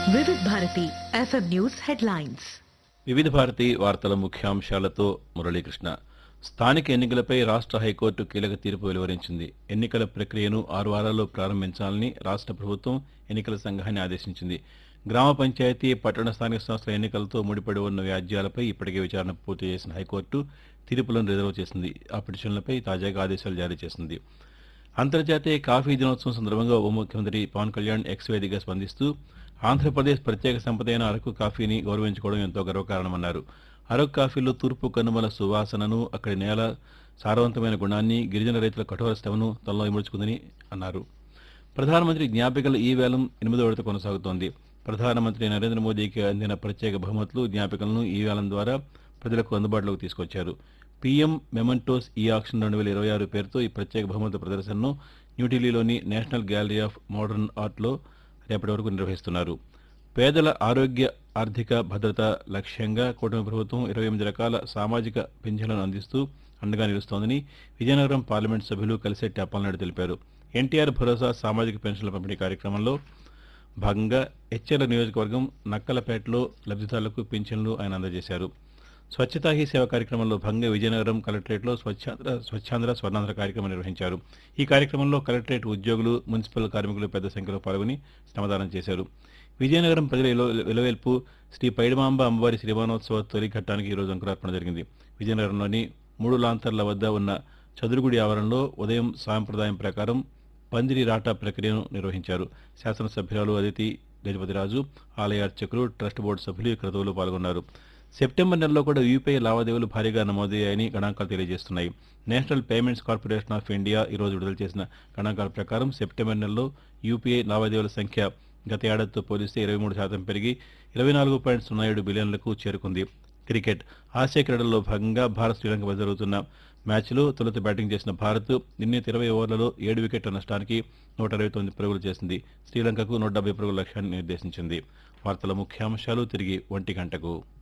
వివిధ Bharati FM news headlines వివిధ భారతి వార్తల ముఖ్యాంశాలతో మురళీకృష్ణ స్థానిక ఎన్నికలపై రాష్ట్ర హైకోర్టు కీలక తీర్పు వెలువరించింది ఎన్నికల ప్రక్రియను ఆరు వారాల్లో ప్రారంభించాలని రాష్ట్ర ప్రభుత్వం ఎన్నికల సంఘాన్ని ఆదేశించింది గ్రామ పంచాయతీ పట్టణ స్థానిక సంస్థల ఎన్నికలతో ముడిపడి ఉన్న వ్యాజ్యాలపై ఇప్పటికే విచారణ పూర్తి చేసిన హైకోర్టు తీర్పులను రిజర్వ్ చేసింది ఆ పిటిషన్లపై తాజాగా ఆదేశాలు జారీ చేసింది అంతర్జాతీయ కాఫీ దినోత్సవం సందర్భంగా ఉప ముఖ్యమంత్రి పవన్ కళ్యాణ్ ఎక్స్ వేదికగా స్పందిస్తూ ఆంధ్రప్రదేశ్ ప్రత్యేక సంపద అయిన అరకు కాఫీని గౌరవించుకోవడం ఎంతో గర్వకారణమన్నారు అరకు కాఫీలో తూర్పు కనుమల సువాసనను అక్కడి నేల సారవంతమైన గుణాన్ని గిరిజన రైతుల కఠోర శ్రమను తనలో ఇముడుచుకుందని అన్నారు ప్రధానమంత్రి జ్ఞాపికల ఈ వేలం ఎనిమిదో విడత కొనసాగుతోంది ప్రధానమంత్రి నరేంద్ర మోదీకి అందిన ప్రత్యేక బహుమతులు జ్ఞాపికలను ఈ వేలం ద్వారా ప్రజలకు అందుబాటులోకి తీసుకొచ్చారు పీఎం మెమంటోస్ ఈ ఆక్షన్ రెండు వేల ఇరవై ఆరు పేరుతో ఈ ప్రత్యేక బహుమతుల ప్రదర్శనను న్యూఢిల్లీలోని నేషనల్ గ్యాలరీ ఆఫ్ మోడర్న్ ఆర్ట్లో రేపటి వరకు నిర్వహిస్తున్నారు పేదల ఆరోగ్య ఆర్థిక భద్రత లక్ష్యంగా కూటమి ప్రభుత్వం ఇరవై ఎనిమిది రకాల సామాజిక పింఛన్లను అందిస్తూ అండగా నిలుస్తోందని విజయనగరం పార్లమెంట్ సభ్యులు కలిసెట్టి అప్పలనాయుడు తెలిపారు ఎన్టీఆర్ భరోసా సామాజిక పెన్షన్ల పంపిణీ కార్యక్రమంలో భాగంగా హెచ్ఎల్ నియోజకవర్గం నక్కలపేటలో లబ్ధిదారులకు పింఛన్లు ఆయన అందజేశారు స్వచ్ఛతా హీ సేవ కార్యక్రమంలో భాగంగా విజయనగరం కలెక్టరేట్లో స్వచ్ఛాంధ్ర స్వచ్ఛాంధ్ర స్వర్ణాంధ్ర కార్యక్రమం నిర్వహించారు ఈ కార్యక్రమంలో కలెక్టరేట్ ఉద్యోగులు మున్సిపల్ కార్మికులు పెద్ద సంఖ్యలో పాల్గొని శ్రమదానం చేశారు విజయనగరం ప్రజల ఇలో- వెలువెల్పు శ్రీ పైడిమాంబ అమ్మవారి శ్రీమానోత్సవ తొలి ఘట్టానికి ఈరోజు అంకురార్పణ జరిగింది విజయనగరంలోని మూడు లాంతర్ల వద్ద ఉన్న చదురుగుడి ఆవరణలో ఉదయం సాంప్రదాయం ప్రకారం పందిరి రాటా ప్రక్రియను నిర్వహించారు శాసనసభ్యురాలు అదితి గజపతిరాజు ఆలయ అర్చకులు ట్రస్ట్ బోర్డు సభ్యులు ఈ క్రతువులో పాల్గొన్నారు సెప్టెంబర్ నెలలో కూడా యూపీఐ లావాదేవీలు భారీగా నమోదయ్యాయని గణాంకాలు తెలియజేస్తున్నాయి national payments corporation of India ఈరోజు విడుదల చేసిన గణాంకాల ప్రకారం సెప్టెంబర్ నెలలో యూపీఐ లావాదేవీల సంఖ్య గత ఏడాదితో పోలిస్తే ఇరవై మూడు శాతం పెరిగి ఇరవై నాలుగు పాయింట్ సున్నా ఏడు బిలియన్లకు చేరుకుంది క్రికెట్ ఆసియా క్రీడల్లో భాగంగా భారత్ శ్రీలంక మధ్య జరుగుతున్న మ్యాచ్లో తొలుత బ్యాటింగ్ చేసిన భారత్ నిర్ణీత ఇరవై ఓవర్లలో ఏడు వికెట్ల నష్టానికి నూట అరవై తొమ్మిది పరుగులు చేసింది శ్రీలంకకు నూట డెబ్బై పరుగుల లక్ష్యాన్ని నిర్దేశించింది వార్తల ముఖ్యాంశాలు తిరిగి ఒంటి గంటకు